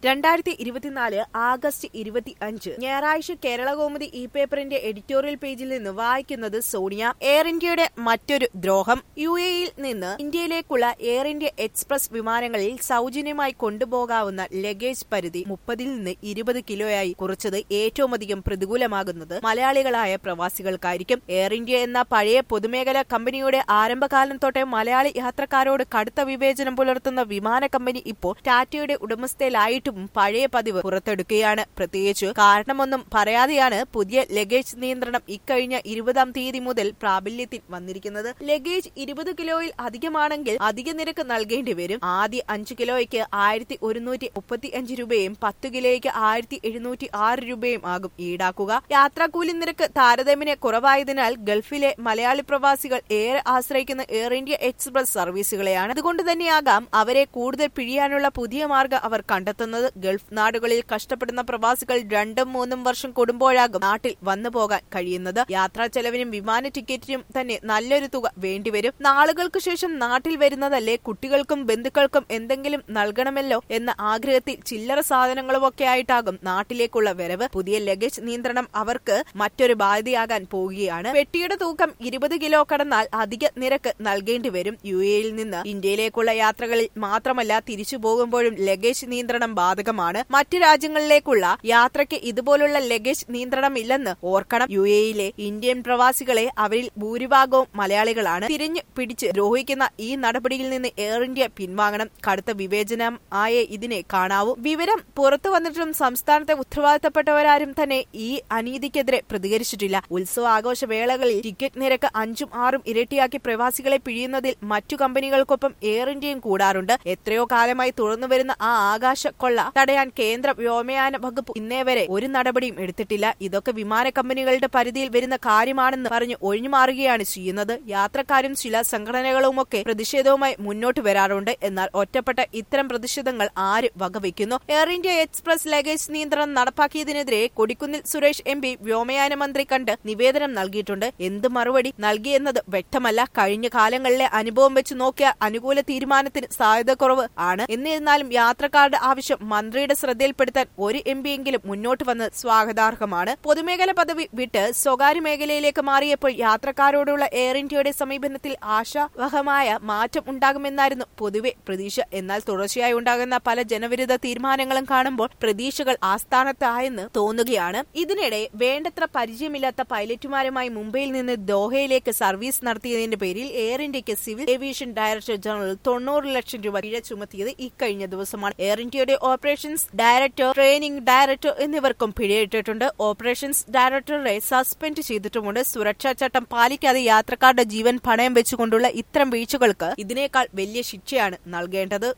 രണ്ടായിരത്തി ഇരുപത്തിനാല് ആഗസ്റ്റ് ഇരുപത്തി അഞ്ച് ഞായറാഴ്ച കേരളകൗമുദി ഇ പേപ്പറിന്റെ എഡിറ്റോറിയൽ പേജിൽ നിന്ന് വായിക്കുന്നത് സോണിയ എയർ ഇന്ത്യയുടെ മറ്റൊരു ദ്രോഹം യു എയിൽ നിന്ന് ഇന്ത്യയിലേക്കുള്ള എയർ ഇന്ത്യ എക്സ്പ്രസ് വിമാനങ്ങളിൽ സൗജന്യമായി കൊണ്ടുപോകാവുന്ന ലഗേജ് പരിധി മുപ്പതിൽ നിന്ന് ഇരുപത് കിലോയായി കുറച്ചത് ഏറ്റവുമധികം പ്രതികൂലമാകുന്നത് മലയാളികളായ പ്രവാസികൾക്കായിരിക്കും എയർ ഇന്ത്യ എന്ന പഴയ പൊതുമേഖലാ കമ്പനിയുടെ ആരംഭകാലം തൊട്ടേ മലയാളി യാത്രക്കാരോട് കടുത്ത വിവേചനം പുലർത്തുന്ന വിമാന കമ്പനി ഇപ്പോൾ ടാറ്റയുടെ ഉടമസ്ഥയിലായിട്ടും പഴയ പതിവ് പുറത്തെടുക്കുകയാണ് പ്രത്യേകിച്ച് കാരണമൊന്നും പറയാതെയാണ് പുതിയ ലഗേജ് നിയന്ത്രണം ഇക്കഴിഞ്ഞ ഇരുപതാം തീയതി മുതൽ പ്രാബല്യത്തിൽ വന്നിരിക്കുന്നത് ലഗേജ് ഇരുപത് കിലോയിൽ അധികമാണെങ്കിൽ അധിക നിരക്ക് നൽകേണ്ടി വരും ആദ്യ അഞ്ച് കിലോയ്ക്ക് ആയിരത്തി ഒരുന്നൂറ്റി മുപ്പത്തി അഞ്ച് രൂപയും പത്ത് കിലോയ്ക്ക് ആയിരത്തി എഴുന്നൂറ്റി ആറ് രൂപയും ആകും ഈടാക്കുക യാത്രാക്കൂലി നിരക്ക് താരതമ്യേന കുറവായതിനാൽ ഗൾഫിലെ മലയാളി പ്രവാസികൾ ഏറെ ആശ്രയിക്കുന്ന എയർ ഇന്ത്യ എക്സ്പ്രസ് സർവീസുകളെയാണ് അതുകൊണ്ട് തന്നെയാകാം അവരെ കൂടുതൽ പിഴിയാനുള്ള പുതിയ മാർഗം അവർ കണ്ടെത്തുന്നത് ഗൾഫ് നാടുകളിൽ കഷ്ടപ്പെടുന്ന പ്രവാസികൾ രണ്ടും മൂന്നും വർഷം കൂടുമ്പോഴാകും നാട്ടിൽ വന്നു പോകാൻ കഴിയുന്നത് യാത്രാ ചെലവിനും വിമാന ടിക്കറ്റിനും തന്നെ നല്ലൊരു തുക വേണ്ടിവരും നാളുകൾക്ക് ശേഷം നാട്ടിൽ വരുന്നതല്ലേ കുട്ടികൾക്കും ബന്ധുക്കൾക്കും എന്തെങ്കിലും നൽകണമല്ലോ എന്ന ആഗ്രഹത്തിൽ ചില്ലറ സാധനങ്ങളുമൊക്കെ ആയിട്ടാകും നാട്ടിലേക്കുള്ള വരവ് പുതിയ ലഗേജ് നിയന്ത്രണം അവർക്ക് മറ്റൊരു ബാധ്യതയാകാൻ പോവുകയാണ് പെട്ടിയുടെ തൂക്കം ഇരുപത് കിലോ കടന്നാൽ അധിക നിരക്ക് നൽകേണ്ടി വരും യു എയിൽ നിന്ന് ഇന്ത്യയിലേക്കുള്ള യാത്രകളിൽ മാത്രമല്ല തിരിച്ചു പോകുമ്പോഴും ലഗേജ് നിയന്ത്രണം ബാധകമാണ് മറ്റു രാജ്യങ്ങളിലേക്കുള്ള യാത്രയ്ക്ക് ഇതുപോലുള്ള ലഗേജ് നിയന്ത്രണമില്ലെന്ന് ഓർക്കണം യു എയിലെ ഇന്ത്യൻ പ്രവാസികളെ അവരിൽ ഭൂരിഭാഗവും മലയാളികളാണ് തിരിഞ്ഞു പിടിച്ച് ദ്രോഹിക്കുന്ന ഈ നടപടിയിൽ നിന്ന് എയർ ഇന്ത്യ പിൻവാങ്ങണം കടുത്ത വിവേചനം ആയേ ഇതിനെ കാണാവൂ വിവരം പുറത്തു വന്നിട്ടും സംസ്ഥാനത്തെ ഉത്തരവാദിത്തപ്പെട്ടവരാരും തന്നെ ഈ അനീതിക്കെതിരെ പ്രതികരിച്ചിട്ടില്ല ഉത്സവ ആഘോഷ വേളകളിൽ ടിക്കറ്റ് നിരക്ക് അഞ്ചും ആറും ഇരട്ടിയാക്കി പ്രവാസികളെ പിഴിയുന്നതിൽ മറ്റു കമ്പനികൾക്കൊപ്പം എയർ ഇന്ത്യയും കൂടാറുണ്ട് എത്രയോ കാലമായി തുറന്നു വരുന്ന ആ ആകാശ കൊള്ള തടയാൻ കേന്ദ്ര വ്യോമയാന വകുപ്പ് ഇന്നേ വരെ ഒരു നടപടിയും എടുത്തിട്ടില്ല ഇതൊക്കെ വിമാന കമ്പനികളുടെ പരിധിയിൽ വരുന്ന കാര്യമാണെന്ന് പറഞ്ഞു ഒഴിഞ്ഞുമാറുകയാണ് ചെയ്യുന്നത് യാത്രക്കാരും ചില സംഘടനകളുമൊക്കെ പ്രതിഷേധവുമായി മുന്നോട്ട് വരാറുണ്ട് എന്നാൽ ഒറ്റപ്പെട്ട ഇത്തരം പ്രതിഷേധങ്ങൾ ആര് വകവയ്ക്കുന്നു എയർ ഇന്ത്യ എക്സ്പ്രസ് ലഗേജ് നിയന്ത്രണം നടപ്പാക്കിയതിനെതിരെ കൊടിക്കുന്നിൽ സുരേഷ് എം പി വ്യോമയാന മന്ത്രി കണ്ട് നിവേദനം നൽകിയിട്ടുണ്ട് എന്ത് മറുപടി നൽകിയെന്നത് വ്യക്തമല്ല കഴിഞ്ഞ കാലങ്ങളിലെ അനുഭവം വെച്ച് നോക്കിയാൽ അനുകൂല തീരുമാനത്തിന് സാധ്യത കുറവ് ആണ് എന്നിരുന്നാലും യാത്രക്കാരുടെ ആവശ്യം മന്ത്രിയുടെ ശ്രദ്ധയിൽപ്പെടുത്താൻ ഒരു എം പിയെങ്കിലും മുന്നോട്ട് വന്നത് സ്വാഗതാർഹമാണ് പൊതുമേഖല പദവി വിട്ട് സ്വകാര്യ മേഖലയിലേക്ക് മാറിയപ്പോൾ യാത്രക്കാരോടുള്ള എയർ ഇന്ത്യയുടെ സമീപനത്തിൽ ആശാവഹമായ മാറ്റം ഉണ്ടാകുമെന്നായിരുന്നു പൊതുവെ പ്രതീക്ഷ എന്നാൽ തുടർച്ചയായി ഉണ്ടാകുന്ന പല ജനവിരുദ്ധ തീരുമാനങ്ങളും കാണുമ്പോൾ പ്രതീക്ഷകൾ ആസ്ഥാനത്തായെന്ന് തോന്നുകയാണ് ഇതിനിടെ വേണ്ടത്ര പരിചയമില്ലാത്ത പൈലറ്റുമാരുമായി മുംബൈയിൽ നിന്ന് ദോഹയിലേക്ക് സർവീസ് നടത്തിയതിന്റെ പേരിൽ എയർ ഇന്ത്യക്ക് സിവിൽ ഏവിയേഷൻ ഡയറക്ടർ ജനറൽ തൊണ്ണൂറ് ലക്ഷം രൂപ പിഴ ചുമത്തിയത് ഇക്കഴിഞ്ഞ ദിവസമാണ് എയർ ഇന്ത്യയുടെ ഓപ്പറേഷൻസ് ഡയറക്ടർ ട്രെയിനിംഗ് ഡയറക്ടർ എന്നിവർക്കും പിഴയിട്ടിട്ടുണ്ട് ഓപ്പറേഷൻസ് ഡയറക്ടറെ സസ്പെൻഡ് ചെയ്തിട്ടുമുണ്ട് സുരക്ഷാ ചട്ടം പാലിക്കാതെ യാത്രക്കാരുടെ ജീവൻ പണയം വെച്ചുകൊണ്ടുള്ള ഇത്തരം വീഴ്ചകൾക്ക് ഇതിനേക്കാൾ വലിയ ശിക്ഷയാണ് നൽകേണ്ടത്